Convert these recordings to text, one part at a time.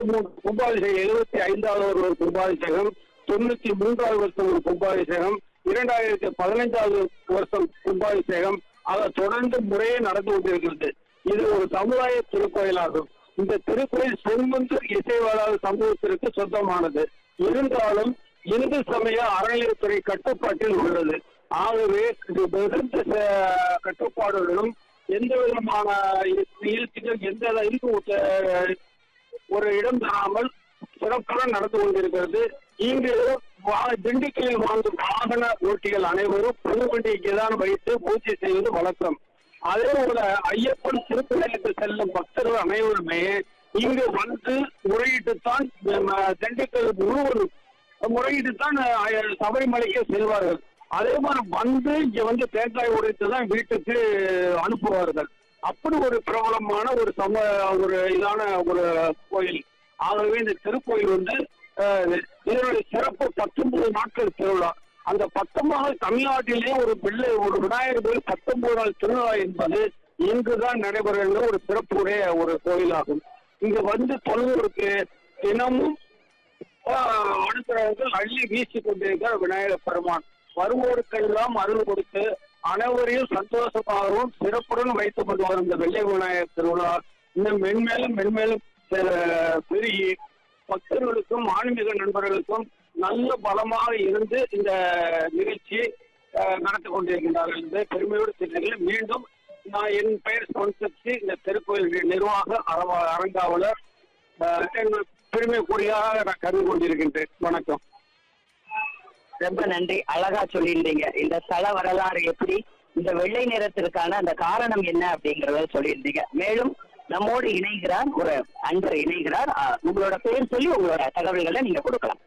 மூணு கும்பாபிஷேகம் எழுபத்தி ஐந்தாவது ஒரு கும்பாபிஷேகம் தொண்ணூத்தி மூன்றாவது வருஷம் ஒரு கும்பாபிஷேகம் இரண்டாயிரத்தி பதினைஞ்சாவது வருஷம் கும்பாபிஷேகம் அதை தொடர்ந்து முறையே நடந்து கொண்டிருக்கிறது இது ஒரு சமுதாய திருக்கோயிலாகும் இந்த திருக்கோயில் செல்வந்து இசைவாழாத சமூகத்திற்கு சொந்தமானது இருந்தாலும் இந்து சமய அறநிலையத்துறை கட்டுப்பாட்டில் உள்ளது ஆகவே இது மிகுந்த ச- கட்டுப்பாடுகளும் எந்த விதமான நிகழ்ச்சிகள் எந்த அளவுக்கு அஹ், ஒரு இடம் தராமல் சிறப்புடன் நடந்து கொண்டிருக்கிறது இங்கு வா- திண்டுக்கல்லில் வாழ்ந்த வாகன ஓட்டிகள் அனைவரும் பொது வண்டிக்கு தான் வைத்து பூஜை செய்வது வழக்கம் அதே போல ஐயப்பன் திருப்பதிக்கு செல்லும் பக்தர்கள் அனைவருமே இங்கு வந்து முறையிட்டுத்தான் நம்ம திண்டுக்கல் முழுவதும் முறையிட்டுத்தான் அஹ், சபரிமலைக்கு செல்வார்கள் அதே மாதிரி வந்து இங்க வந்து தேங்காய் உடைத்து தான் வீட்டுக்கு அனுப்புவார்கள் அப்படி ஒரு பிரபலமான ஒரு சம ஒரு இதான ஒரு கோயில் ஆகவே இந்த திருக்கோயில் வந்து அஹ், இதனுடைய சிறப்பு பத்தொன்பது நாட்கள் திருவிழா அந்த பத்தொன்பது தமிழ்நாட்டிலேயே ஒரு பிள்ளை ஒரு விநாயகர் கோயில் பத்தொன்பது நாள் திருவிழா என்பது இங்குதான் நடைபெறுகின்ற ஒரு சிறப்புடைய ஒரு கோயிலாகும் இங்க வந்து தொழுவருக்கு தினமும் ஆஹ், அனுப்புறவர்கள் அள்ளி வீசி கொண்டிருக்கிற விநாயகர் பெருமான் வருவோருக்கெல்லாம் அருள் கொடுத்து அனைவரையும் சந்தோஷமாகவும் சிறப்புடன் வைத்துக் கொண்டு வரும் இந்த வெள்ளை விநாயகர் திருவிழா இன்னும் மென்மேலும் மென்மேலும் அஹ், பெருகி பக்தர்களுக்கும் ஆன்மீக நண்பர்களுக்கும் நல்ல பலமாக இருந்து இந்த நிகழ்ச்சி அஹ், நடத்தி கொண்டிருக்கின்றார்கள் என்பதை பெருமையோடு தெரிவிக்கிறேன் மீண்டும் நான் என் பெயர் சொன்சக்தி இந்த திருக்கோயில் நிர்வாக அரவ- அரங்காவலர் அஹ், என் பெருமைக்குரியதாக நான் கருதி கொண்டிருக்கின்றேன் வணக்கம் ரொம்ப நன்றி அழகா சொல்லியிருந்தீங்க இந்த ஸ்தல வரலாறு எப்படி இந்த வெள்ளை நிறத்திற்கான அந்த காரணம் என்ன அப்படிங்கறத சொல்லியிருந்தீங்க மேலும் நம்மோடு இணைகிறார் ஒரு அன்பர் இணைகிறார் ஆ, உங்களோட பெயர் சொல்லி உங்களோட தகவல்களை நீங்க கொடுக்கலாம்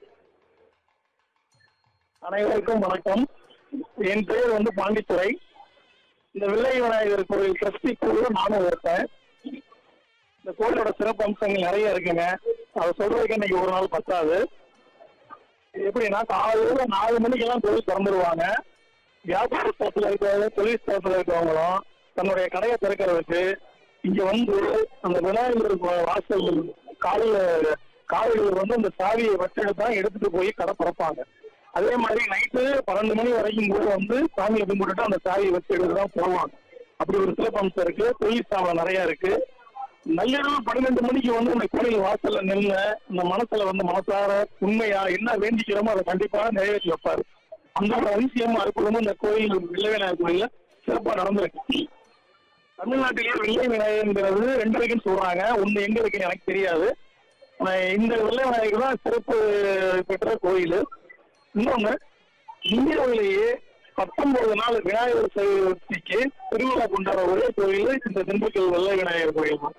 அனைவருக்கும் வணக்கம் என் பெயர் வந்து பாண்டித்துறை இந்த வெள்ளை விநாயகர் கோயில் டிரஸ்டி குழுல நானும் இருக்கேன் இந்த கோயிலோட சிறப்பு அம்சங்கள் நிறைய இருக்குங்க அதை சொல்றதுக்கு இன்னைக்கு ஒரு நாள் பத்தாது எப்படின்னா காலையில நாலு மணிக்கெல்லாம் கோயில் திறந்துருவாங்க வியாபார ஸ்தலத்துல இருக்கிறவங்க தொழில் ஸ்தலத்துல இருக்கிறவங்களும் தன்னுடைய கடையை திறக்கிறதுக்கு இங்க வந்து அந்த விநாயகர் வா- வாசல் காலையில காலையில் வந்து அந்த சாவியை வச்சுட்டு தான் எடுத்துட்டு போய் கடை திறப்பாங்க அதே மாதிரி நைட்டு பன்னெண்டு மணி வரைக்கும் கூட வந்து சாமியை கும்பிட்டுட்டு அந்த சாவியை வச்சு எடுத்து தான் போவாங்க அப்படி ஒரு சிறப்பம்சம் இருக்கு தொழில் ஸ்தாபனம் நிறைய இருக்கு நள்ளிரவு பன்னிரெண்டு மணிக்கு வந்து அந்த கோயில் வாசல்ல நின்று இந்த மனசுல வந்து மனசார உண்மையா என்ன வேண்டிக்கிறோமோ அதை கண்டிப்பா நிறைவேற்றி வைப்பாரு அந்த ஒரு அதிசயமும் அற்புதமும் இந்த கோயில் வெள்ளை விநாயகர் கோயில்ல சிறப்பா நடந்திருக்கு தமிழ்நாட்டிலேயே வெள்ளை விநாயகர்ங்கிறது ரெண்டு இருக்குன்னு சொல்றாங்க ஒண்ணு எங்க இருக்குன்னு எனக்கு தெரியாது ஆனா இந்த வெள்ளை விநாயகர் தான் சிறப்பு பெற்ற கோயில் இன்னொன்னு இந்தியாவிலேயே பத்தொன்பது நாள் விநாயகர் சதுர்த்திக்கு திருவிழா கொண்டாடுற ஒரே கோயில் இந்த திண்டுக்கல் வெள்ளை விநாயகர் கோயில் தான்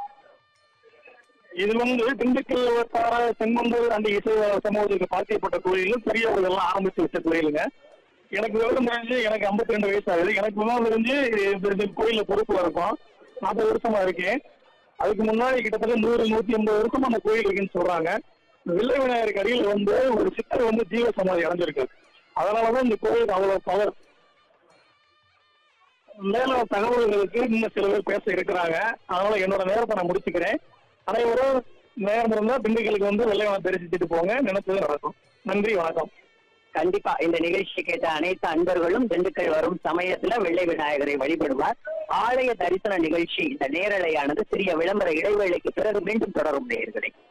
இது வந்து திண்டுக்கல் வட்டார செங்கொண்டல் அந்த இசை சமூகத்துக்கு பாத்தியப்பட்ட கோயில் பெரியவர்கள் எல்லாம் ஆரம்பிச்சு வச்ச கோயிலுங்க எனக்கு விவரம் தெரிஞ்சு எனக்கு 52 ரெண்டு வயசு ஆகுது எனக்கு விவரம் தெரிஞ்சு இந்த- இந்த கோயில்ல பொறுப்புல இருக்கோம் நாற்பது வருஷமா இருக்கேன் அதுக்கு முன்னாடி கிட்டத்தட்ட நூறு நூத்தி ஐம்பது வருஷமா அந்த கோயில் இருக்குன்னு சொல்றாங்க இந்த வெள்ளை விநாயகருக்கு அடியில் வந்து ஒரு சித்தர் வந்து ஜீவ சமாதி அடைஞ்சிருக்கு அதனாலதான் இந்த கோயிலுக்கு அவ்வளவு பவர் மேல தகவல்களுக்கு இன்னும் சில பேர் பேச இருக்கிறாங்க அதனால என்னோட நேரத்தை நான் முடிச்சுக்கிறேன் அனைவரும் நேரம் இருந்தா திண்டுக்கலுக்கு வந்து வெள்ளைவனம் தெரிஞ்சுட்டு போங்க நினைச்சது நடக்கும் நன்றி வணக்கம் கண்டிப்பா இந்த நிகழ்ச்சி கேட்ட அனைத்து அன்பர்களும் திண்டுக்கல் வரும் சமயத்துல வெள்ளை விநாயகரை வழிபடுவார் ஆலய தரிசன நிகழ்ச்சி இந்த நேரலையானது சிறிய விளம்பர இடைவேளைக்கு பிறகு மீண்டும் தொடரும் நேயர்களே